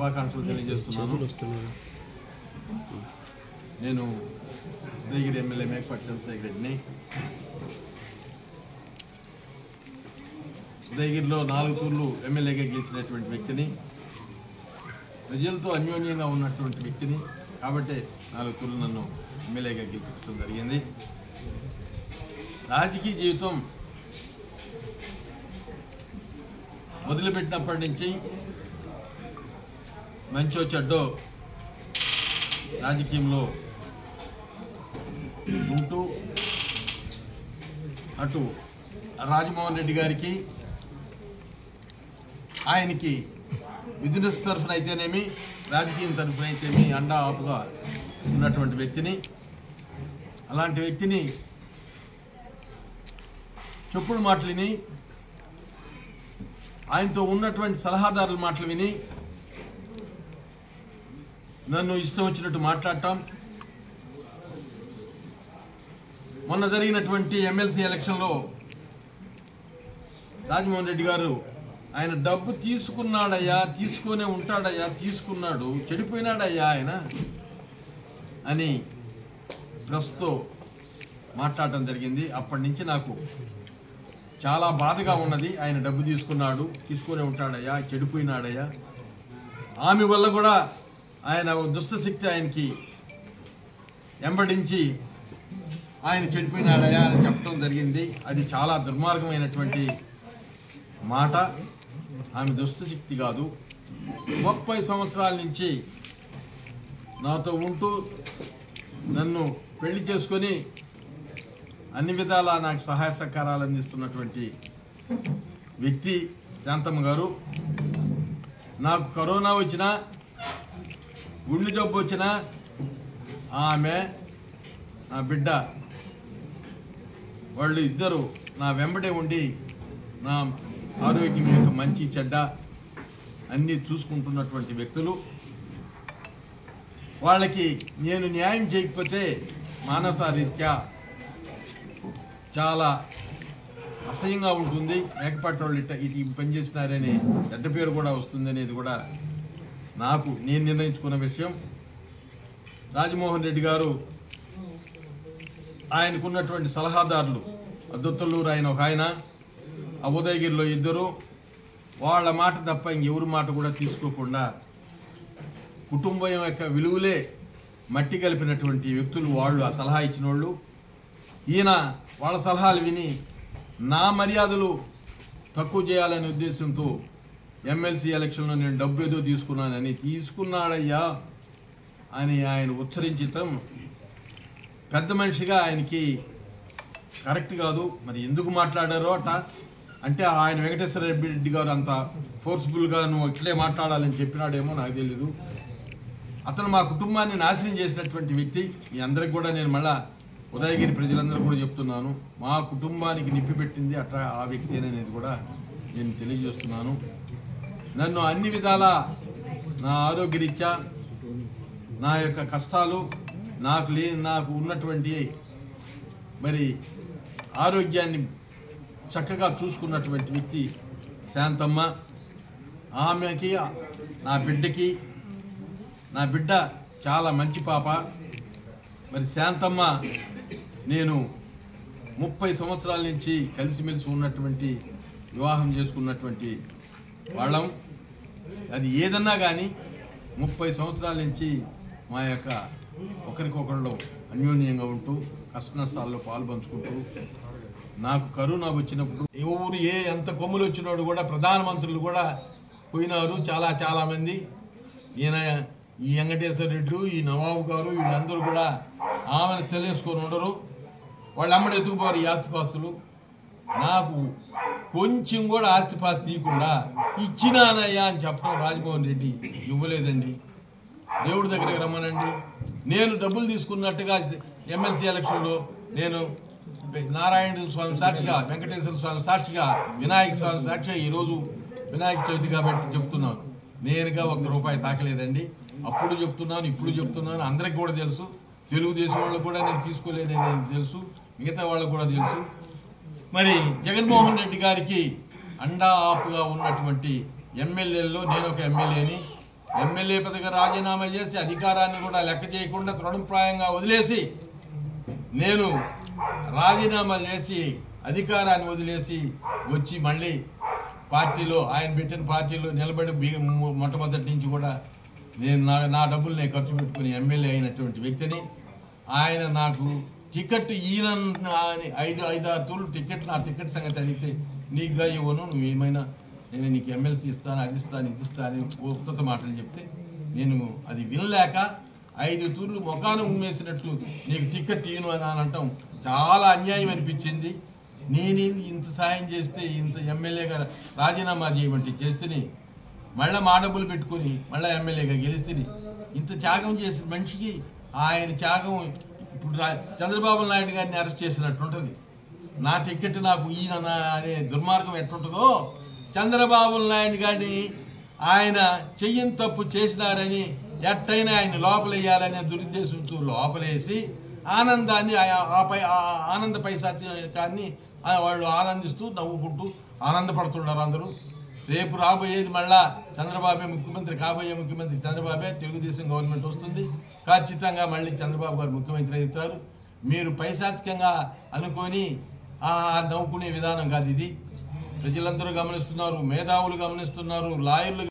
శుభాకాంక్షలు తెలియజేస్తున్నాను నేను ఉదయగిరి ఎమ్మెల్యే మేకపాటి చంద్రశేఖర్ రెడ్డిని ఉదయగిరిలో నాలుగు తూర్లు ఎమ్మెల్యేగా గెలిచినటువంటి వ్యక్తిని ప్రజలతో అన్యోన్యంగా ఉన్నటువంటి వ్యక్తిని కాబట్టి నాలుగు తూర్లు నన్ను ఎమ్మెల్యేగా గెలిపించడం జరిగింది రాజకీయ జీవితం మొదలుపెట్టినప్పటి నుంచి మంచో చెడ్డో రాజకీయంలో ఉంటూ అటు రాజమోహన్ రెడ్డి గారికి ఆయనకి బిజినెస్ తరఫున అయితేనేమి రాజకీయం తరఫున అయితేమి అండా ఆపుగా ఉన్నటువంటి వ్యక్తిని అలాంటి వ్యక్తిని చెప్పుడు మాటలు విని ఆయనతో ఉన్నటువంటి సలహాదారుల మాటలు విని నన్ను ఇష్టం వచ్చినట్టు మాట్లాడటం మొన్న జరిగినటువంటి ఎమ్మెల్సీ ఎలక్షన్లో రాజమోహన్ రెడ్డి గారు ఆయన డబ్బు తీసుకున్నాడయ్యా తీసుకునే ఉంటాడయ్యా తీసుకున్నాడు చెడిపోయినాడయ్యా ఆయన అని ప్రెస్తో మాట్లాడటం జరిగింది అప్పటి నుంచి నాకు చాలా బాధగా ఉన్నది ఆయన డబ్బు తీసుకున్నాడు తీసుకునే ఉంటాడయ్యా చెడిపోయినాడయ్యా ఆమె వల్ల కూడా ఆయన ఓ దుష్టశక్తి ఆయనకి వెంబడించి ఆయన చెడిపోయినాడయా అని చెప్పడం జరిగింది అది చాలా దుర్మార్గమైనటువంటి మాట ఆమె దుష్టశక్తి కాదు ముప్పై సంవత్సరాల నుంచి నాతో ఉంటూ నన్ను పెళ్లి చేసుకొని అన్ని విధాలా నాకు సహాయ సహకారాలు అందిస్తున్నటువంటి వ్యక్తి శాంతమ్మ గారు నాకు కరోనా వచ్చినా గుండె జబ్బు వచ్చినా ఆమె నా బిడ్డ వాళ్ళు ఇద్దరు నా వెంబడే ఉండి నా ఆరోగ్యం యొక్క మంచి చెడ్డ అన్నీ చూసుకుంటున్నటువంటి వ్యక్తులు వాళ్ళకి నేను న్యాయం చేయకపోతే మానవతా రీత్యా చాలా అసహ్యంగా ఉంటుంది మేకపాటి వాళ్ళు ఇట్ట ఇటు ఈ పని చేసినారని చెడ్డ పేరు కూడా వస్తుంది అనేది కూడా నాకు నేను నిర్ణయించుకున్న విషయం రాజమోహన్ రెడ్డి గారు ఆయనకున్నటువంటి సలహాదారులు అద్దొత్తలూరు ఆయన ఒక ఆయన ఆ ఉదయగిరిలో ఇద్దరు వాళ్ళ మాట తప్ప ఇంకెవరి మాట కూడా తీసుకోకుండా కుటుంబం యొక్క విలువలే మట్టి కలిపినటువంటి వ్యక్తులు వాళ్ళు ఆ సలహా ఇచ్చిన వాళ్ళు ఈయన వాళ్ళ సలహాలు విని నా మర్యాదలు తక్కువ చేయాలనే ఉద్దేశంతో ఎమ్మెల్సీ ఎలక్షన్లో నేను డబ్బు ఏదో తీసుకున్నానని తీసుకున్నాడయ్యా అని ఆయన ఉచ్చరించటం పెద్ద మనిషిగా ఆయనకి కరెక్ట్ కాదు మరి ఎందుకు మాట్లాడారో అట అంటే ఆయన వెంకటేశ్వర రెడ్డి గారు అంత ఫోర్స్ఫుల్గా నువ్వు ఇట్లే మాట్లాడాలని చెప్పినాడేమో నాకు తెలీదు అతను మా కుటుంబాన్ని నాశనం చేసినటువంటి వ్యక్తి మీ అందరికి కూడా నేను మళ్ళా ఉదయగిరి ప్రజలందరూ కూడా చెప్తున్నాను మా కుటుంబానికి నిప్పి పెట్టింది అట్లా ఆ వ్యక్తి అనేది కూడా నేను తెలియజేస్తున్నాను నన్ను అన్ని విధాల నా ఆరోగ్యరీత్యా నా యొక్క కష్టాలు నాకు లే నాకు ఉన్నటువంటి మరి ఆరోగ్యాన్ని చక్కగా చూసుకున్నటువంటి వ్యక్తి శాంతమ్మ ఆమెకి నా బిడ్డకి నా బిడ్డ చాలా మంచి పాప మరి శాంతమ్మ నేను ముప్పై సంవత్సరాల నుంచి కలిసిమెలిసి ఉన్నటువంటి వివాహం చేసుకున్నటువంటి వాళ్ళం అది ఏదన్నా కానీ ముప్పై సంవత్సరాల నుంచి మా యొక్క ఒకరికొకళ్ళు అన్యోన్యంగా ఉంటూ కష్ట నష్టాల్లో పాలు పంచుకుంటూ నాకు కరోనా వచ్చినప్పుడు ఎవరు ఏ ఎంత కొమ్ములు వచ్చినోడు కూడా ప్రధానమంత్రులు కూడా పోయినారు చాలా చాలా మంది ఈయన ఈ వెంకటేశ్వర రెడ్డి ఈ నవాబు గారు వీళ్ళందరూ కూడా ఆమెను చెల్లేసుకొని ఉండరు వాళ్ళు అమ్మడి ఎత్తుకుపోరు ఈ ఆస్తిపాస్తులు నాకు కొంచెం కూడా ఆస్తిపాస్తి తీయకుండా ఇచ్చినానయ్యా అని చెప్పడం రాజమోహన్ రెడ్డి ఇవ్వలేదండి దేవుడి దగ్గరికి రమ్మనండి నేను డబ్బులు తీసుకున్నట్టుగా ఎమ్మెల్సీ ఎలక్షన్లో నేను నారాయణ స్వామి సాక్షిగా వెంకటేశ్వర స్వామి సాక్షిగా వినాయక స్వామి సాక్షిగా ఈరోజు వినాయక చవితి కాబట్టి చెప్తున్నాను నేనుగా ఒక్క రూపాయి తాకలేదండి అప్పుడు చెప్తున్నాను ఇప్పుడు చెప్తున్నాను అందరికి కూడా తెలుసు తెలుగుదేశం వాళ్ళకు కూడా నేను తీసుకోలేదని తెలుసు మిగతా వాళ్ళకు కూడా తెలుసు మరి జగన్మోహన్ రెడ్డి గారికి అండా ఆపుగా ఉన్నటువంటి ఎమ్మెల్యేల్లో నేను ఒక ఎమ్మెల్యేని ఎమ్మెల్యే పదవి రాజీనామా చేసి అధికారాన్ని కూడా లెక్క చేయకుండా తృణప్రాయంగా వదిలేసి నేను రాజీనామా చేసి అధికారాన్ని వదిలేసి వచ్చి మళ్ళీ పార్టీలో ఆయన పెట్టిన పార్టీలో నిలబడి బీ- మొ- మొట్టమొదటి నుంచి కూడా నేను నా నా డబ్బులు నేను ఖర్చు పెట్టుకుని ఎమ్మెల్యే అయినటువంటి వ్యక్తిని ఆయన నాకు టికెట్ ఈయన అని ఐదు ఐదు ఆరు తూర్లు టికెట్ నా టికెట్ సంగతి అడిగితే నీకుగా ఇవ్వను నువ్వు ఏమైనా నేను నీకు ఎమ్మెల్సీ ఇస్తాను అది ఇస్తాను ఇది ఇస్తాను ఉత్తత మాటలు చెప్తే నేను అది వినలేక ఐదు తూర్లు ముఖాన ఉమ్మేసినట్టు నీకు టికెట్ ఇయ్యను అని అనటం చాలా అన్యాయం అనిపించింది నేను ఇంత సాయం చేస్తే ఇంత ఎమ్మెల్యేగా రాజీనామా చేయమంటే చేస్తేనే మళ్ళీ మా డబ్బులు పెట్టుకుని మళ్ళీ ఎమ్మెల్యేగా గెలిస్తే ఇంత త్యాగం చేసిన మనిషికి ఆయన త్యాగం ఇప్పుడు రా- చంద్రబాబు నాయుడు గారిని అరెస్ట్ చేసినట్టుంటుంది నా టికెట్ నాకు ఈయన నా- అనే దుర్మార్గం ఎట్టుంటుందో చంద్రబాబు నాయుడు గారిని ఆయన చెయ్యని తప్పు చేసినారని ఎట్టయినా ఆయన లోపలేయాలనే దురుద్దేశంతో లోపలేసి ఆనందాన్ని ఆ- ఆ పై ఆ ఆనంద పైశాచికాన్ని ఆ వాళ్ళు ఆనందిస్తూ నవ్వుకుంటూ ఆనందపడుతున్నారు అందరూ రేపు రాబోయేది మళ్ళా చంద్రబాబే ముఖ్యమంత్రి కాబోయే ముఖ్యమంత్రి చంద్రబాబే తెలుగుదేశం గవర్నమెంట్ వస్తుంది ఖచ్చితంగా మళ్ళీ చంద్రబాబు గారు ముఖ్యమంత్రి అవుతారు మీరు పైశాచికంగా అనుకొని ఆ నవ్వుకునే విధానం కాదు ఇది ప్రజలందరూ గమనిస్తున్నారు మేధావులు గమనిస్తున్నారు లాయర్లు